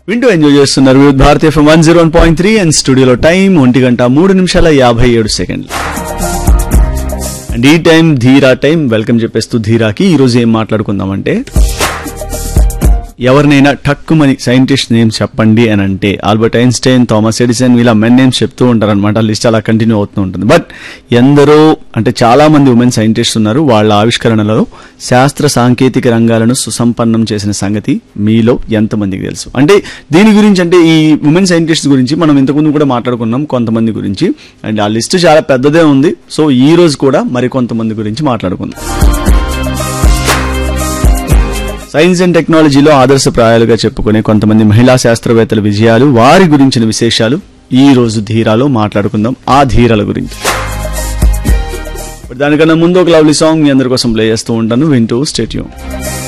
వింటూ ఎంజాయ్ చేస్తున్నారు వివిధ Bharat FM one zero one point three and స్టూడియోలో టైం ఒంటి గంట మూడు నిమిషాల యాభై ఏడు సెకండ్లు అండ్ ఈ టైం ధీరా టైం వెల్కమ్ చెప్పేస్తూ ధీరాకి ఈ రోజు ఏం మాట్లాడుకుందామంటే ఎవరినైనా టక్కుమని సైంటిస్ట్ నేమ్స్ చెప్పండి అని అంటే ఆల్బర్ట్ ఐన్స్టైన్ థామస్ ఎడిసన్ వీళ్ళ మెన్ నేమ్స్ చెప్తూ ఉంటారు అనమాట లిస్ట్ అలా కంటిన్యూ అవుతూ ఉంటుంది బట్ ఎందరో అంటే చాలా మంది ఉమెన్ సైంటిస్ట్ ఉన్నారు వాళ్ళ ఆవిష్కరణలలో శాస్త్ర సాంకేతిక రంగాలను సుసంపన్నం చేసిన సంగతి మీలో ఎంతమందికి తెలుసు అంటే దీని గురించి అంటే ఈ ఉమెన్ సైంటిస్ట్ గురించి మనం ఇంతకుముందు కూడా మాట్లాడుకున్నాం కొంతమంది గురించి అండ్ ఆ లిస్ట్ చాలా పెద్దదే ఉంది సో ఈ రోజు కూడా మరికొంతమంది గురించి మాట్లాడుకుందాం సైన్స్ అండ్ టెక్నాలజీలో ఆదర్శప్రాయాలుగా చెప్పుకునే కొంతమంది మహిళా శాస్త్రవేత్తల విజయాలు వారి గురించిన విశేషాలు ఈ రోజు ధీరాలో మాట్లాడుకుందాం ఆ ధీరల గురించి ఇప్పుడు దానికన్నా ముందు ఒక లవ్లీ సాంగ్ మీ అందరి కోసం ప్లే చేస్తూ ఉంటాను వింటూ స్టేట్యూన్